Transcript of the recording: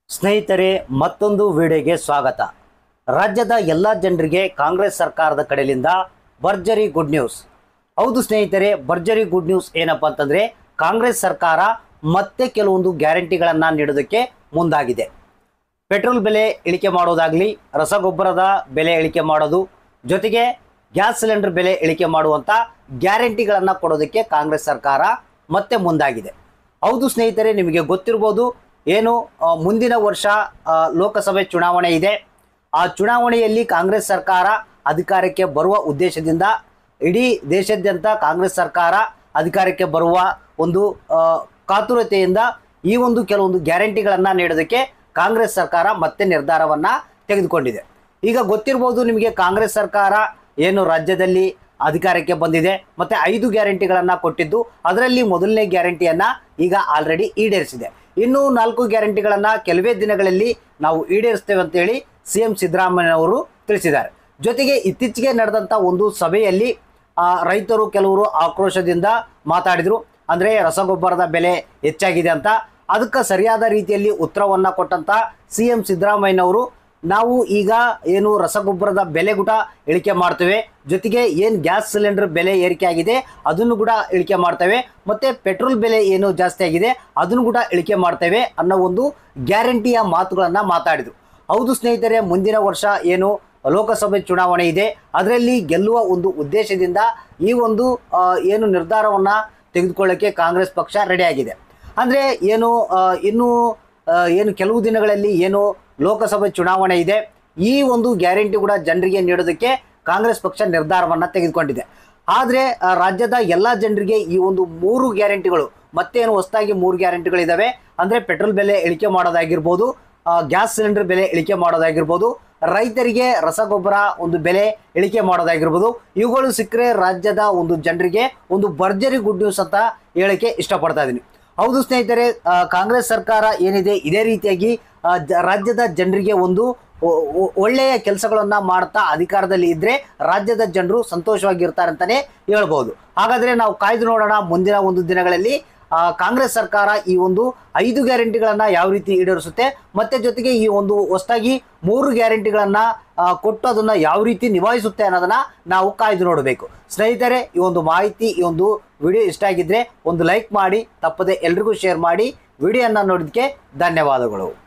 ಸ್ನೇಹಿತರೆ ಮತ್ತೊಂದು ವಿಡಿಯೋಗೆ ಸ್ವಾಗತ ರಾಜ್ಯದ ಎಲ್ಲ ಜನರಿಗೆ ಕಾಂಗ್ರೆಸ್ ಸರ್ಕಾರದ ಕಡೆಯಿಂದ ಭರ್ಜರಿ ಗುಡ್ ನ್ಯೂಸ್ ಹೌದು ಸ್ನೇಹಿತರೆ ಭರ್ಜರಿ ಗುಡ್ ನ್ಯೂಸ್ ಏನಪ್ಪ ಅಂತಂದರೆ ಕಾಂಗ್ರೆಸ್ ಸರ್ಕಾರ ಮತ್ತೆ ಕೆಲವೊಂದು ಗ್ಯಾರಂಟಿಗಳನ್ನು ನೀಡೋದಕ್ಕೆ ಮುಂದಾಗಿದೆ ಪೆಟ್ರೋಲ್ ಬೆಲೆ ಇಳಿಕೆ ಮಾಡೋದಾಗಲಿ ರಸಗೊಬ್ಬರದ ಬೆಲೆ ಇಳಿಕೆ ಮಾಡೋದು ಜೊತೆಗೆ ಗ್ಯಾಸ್ ಸಿಲಿಂಡರ್ ಬೆಲೆ ಇಳಿಕೆ ಮಾಡುವಂಥ ಗ್ಯಾರಂಟಿಗಳನ್ನು ಕೊಡೋದಕ್ಕೆ ಕಾಂಗ್ರೆಸ್ ಸರ್ಕಾರ ಮತ್ತೆ ಮುಂದಾಗಿದೆ ಹೌದು ಸ್ನೇಹಿತರೆ ನಿಮಗೆ ಗೊತ್ತಿರ್ಬೋದು ಏನು ಆ, ಮುಂದಿನ ವರ್ಷ ಆ, ಲೋಕಸಭೆ ಚುನಾವಣೆ ಇದೆ ಆ ಚುನಾವಣೆಯಲ್ಲಿ ಕಾಂಗ್ರೆಸ್ ಸರ್ಕಾರ ಅಧಿಕಾರಕ್ಕೆ ಬರುವ ಉದ್ದೇಶದಿಂದ ಇಡೀ ದೇಶಾದ್ಯಂತ ಕಾಂಗ್ರೆಸ್ ಸರ್ಕಾರ ಅಧಿಕಾರಕ್ಕೆ ಬರುವ ಒಂದು ಆ, ಕಾತುರತೆಯಿಂದ ಈ ಒಂದು ಕೆಲವೊಂದು ಗ್ಯಾರಂಟಿಗಳನ್ನು ನೀಡೋದಕ್ಕೆ ಕಾಂಗ್ರೆಸ್ ಸರ್ಕಾರ ಮತ್ತೆ ನಿರ್ಧಾರವನ್ನು ತೆಗೆದುಕೊಂಡಿದೆ ಈಗ ಗೊತ್ತಿರ್ಬೋದು ನಿಮಗೆ ಕಾಂಗ್ರೆಸ್ ಸರ್ಕಾರ ಏನು ರಾಜ್ಯದಲ್ಲಿ ಅಧಿಕಾರಕ್ಕೆ ಬಂದಿದೆ ಮತ್ತು ಐದು ಗ್ಯಾರಂಟಿಗಳನ್ನು ಕೊಟ್ಟಿದ್ದು ಅದರಲ್ಲಿ ಮೊದಲನೇ ಗ್ಯಾರಂಟಿಯನ್ನು ಈಗ ಆಲ್ರೆಡಿ ಈಡೇರಿಸಿದೆ ಇನ್ನು ನಾಲ್ಕು ಗ್ಯಾರಂಟಿಗಳನ್ನು ಕೆಲವೇ ದಿನಗಳಲ್ಲಿ ನಾವು ಈಡೇರಿಸ್ತೇವೆ ಅಂತೇಳಿ ಸಿ ಎಂ ಸಿದ್ದರಾಮಯ್ಯನವರು ತಿಳಿಸಿದ್ದಾರೆ ಜೊತೆಗೆ ಇತ್ತೀಚೆಗೆ ನಡೆದಂಥ ಒಂದು ಸಭೆಯಲ್ಲಿ ಆ, ರೈತರು ಕೆಲವರು ಆಕ್ರೋಶದಿಂದ ಮಾತಾಡಿದರು ಅಂದರೆ ರಸಗೊಬ್ಬರದ ಬೆಲೆ ಹೆಚ್ಚಾಗಿದೆ ಅಂತ ಅದಕ್ಕೆ ಸರಿಯಾದ ರೀತಿಯಲ್ಲಿ ಉತ್ತರವನ್ನು ಕೊಟ್ಟಂಥ ಸಿ ಎಂ ಸಿದ್ದರಾಮಯ್ಯನವರು ನಾವು ಈಗ ಏನು ರಸಗೊಬ್ಬರದ ಬೆಲೆ ಕೂಡ ಇಳಿಕೆ ಮಾಡ್ತೇವೆ ಜೊತೆಗೆ ಏನು ಗ್ಯಾಸ್ ಸಿಲಿಂಡರ್ ಬೆಲೆ ಏರಿಕೆ ಆಗಿದೆ ಅದನ್ನು ಕೂಡ ಇಳಿಕೆ ಮಾಡ್ತೇವೆ ಮತ್ತು ಪೆಟ್ರೋಲ್ ಬೆಲೆ ಏನು ಜಾಸ್ತಿ ಆಗಿದೆ ಅದನ್ನು ಕೂಡ ಇಳಿಕೆ ಮಾಡ್ತೇವೆ ಅನ್ನೋ ಒಂದು ಗ್ಯಾರಂಟಿಯ ಮಾತುಗಳನ್ನು ಮಾತಾಡಿದರು ಹೌದು ಸ್ನೇಹಿತರೆ ಮುಂದಿನ ವರ್ಷ ಏನು ಲೋಕಸಭೆ ಚುನಾವಣೆ ಇದೆ ಅದರಲ್ಲಿ ಗೆಲ್ಲುವ ಒಂದು ಉದ್ದೇಶದಿಂದ ಈ ಒಂದು ಆ, ಏನು ನಿರ್ಧಾರವನ್ನು ತೆಗೆದುಕೊಳ್ಳೋಕ್ಕೆ ಕಾಂಗ್ರೆಸ್ ಪಕ್ಷ ರೆಡಿಯಾಗಿದೆ ಅಂದರೆ ಏನು ಆ, ಇನ್ನು ಆ, ಏನು ಕೆಲವು ದಿನಗಳಲ್ಲಿ ಏನು ಲೋಕಸಭೆ ಚುನಾವಣೆ ಇದೆ ಈ ಒಂದು ಗ್ಯಾರಂಟಿ ಕೂಡ ಜನರಿಗೆ ನೀಡೋದಕ್ಕೆ ಕಾಂಗ್ರೆಸ್ ಪಕ್ಷ ನಿರ್ಧಾರವನ್ನು ತೆಗೆದುಕೊಂಡಿದೆ ಆದರೆ ಆ, ರಾಜ್ಯದ ಎಲ್ಲ ಜನರಿಗೆ ಈ ಒಂದು ಮೂರು ಗ್ಯಾರಂಟಿಗಳು ಮತ್ತೇನು ಹೊಸದಾಗಿ ಮೂರು ಗ್ಯಾರಂಟಿಗಳಿದ್ದಾವೆ ಅಂದರೆ ಪೆಟ್ರೋಲ್ ಬೆಲೆ ಇಳಿಕೆ ಮಾಡೋದಾಗಿರ್ಬೋದು ಆ, ಗ್ಯಾಸ್ ಸಿಲಿಂಡರ್ ಬೆಲೆ ಇಳಿಕೆ ಮಾಡೋದಾಗಿರ್ಬೋದು ರೈತರಿಗೆ ರಸಗೊಬ್ಬರ ಒಂದು ಬೆಲೆ ಇಳಿಕೆ ಮಾಡೋದಾಗಿರ್ಬೋದು ಇವುಗಳು ಸಿಕ್ಕರೆ ರಾಜ್ಯದ ಒಂದು ಜನರಿಗೆ ಒಂದು ಭರ್ಜರಿ ಗುಡ್ ನ್ಯೂಸ್ ಅಂತ ಹೇಳಕ್ಕೆ ಇಷ್ಟಪಡ್ತಾ ಇದ್ದೀನಿ ಹೌದು ಸ್ನೇಹಿತರೆ ಆ, ಕಾಂಗ್ರೆಸ್ ಸರ್ಕಾರ ಏನಿದೆ ಇದೇ ರೀತಿಯಾಗಿ ಆ, ಜ- ರಾಜ್ಯದ ಜನರಿಗೆ ಒಂದು ಒ- ಒ- ಒಳ್ಳೆಯ ಕೆಲಸಗಳನ್ನು ಮಾಡ್ತಾ ಅಧಿಕಾರದಲ್ಲಿ ಇದ್ದರೆ ರಾಜ್ಯದ ಜನರು ಸಂತೋಷವಾಗಿರ್ತಾರೆ ಅಂತಲೇ ಹೇಳ್ಬೋದು ಹಾಗಾದರೆ ನಾವು ಕಾಯ್ದು ನೋಡೋಣ ಮುಂದಿನ ಒಂದು ದಿನಗಳಲ್ಲಿ ಆ, ಕಾಂಗ್ರೆಸ್ ಸರ್ಕಾರ ಈ ಒಂದು ಐದು ಗ್ಯಾರಂಟಿಗಳನ್ನು ಯಾವ ರೀತಿ ಈಡೇರಿಸುತ್ತೆ ಮತ್ತೆ ಜೊತೆಗೆ ಈ ಒಂದು ಹೊಸದಾಗಿ ಮೂರು ಗ್ಯಾರಂಟಿಗಳನ್ನು ಕೊಟ್ಟು ಅದನ್ನು ಯಾವ ರೀತಿ ನಿಭಾಯಿಸುತ್ತೆ ಅನ್ನೋದನ್ನ ನಾವು ಕಾಯ್ದು ನೋಡಬೇಕು ಸ್ನೇಹಿತರೆ ಈ ಒಂದು ಮಾಹಿತಿ ಈ ಒಂದು ವಿಡಿಯೋ ಇಷ್ಟ ಆಗಿದ್ರೆ ಒಂದು ಲೈಕ್ ಮಾಡಿ ತಪ್ಪದೆ ಎಲ್ರಿಗೂ ಶೇರ್ ಮಾಡಿ ವಿಡಿಯೋನ ನೋಡೋದಕ್ಕೆ ಧನ್ಯವಾದಗಳು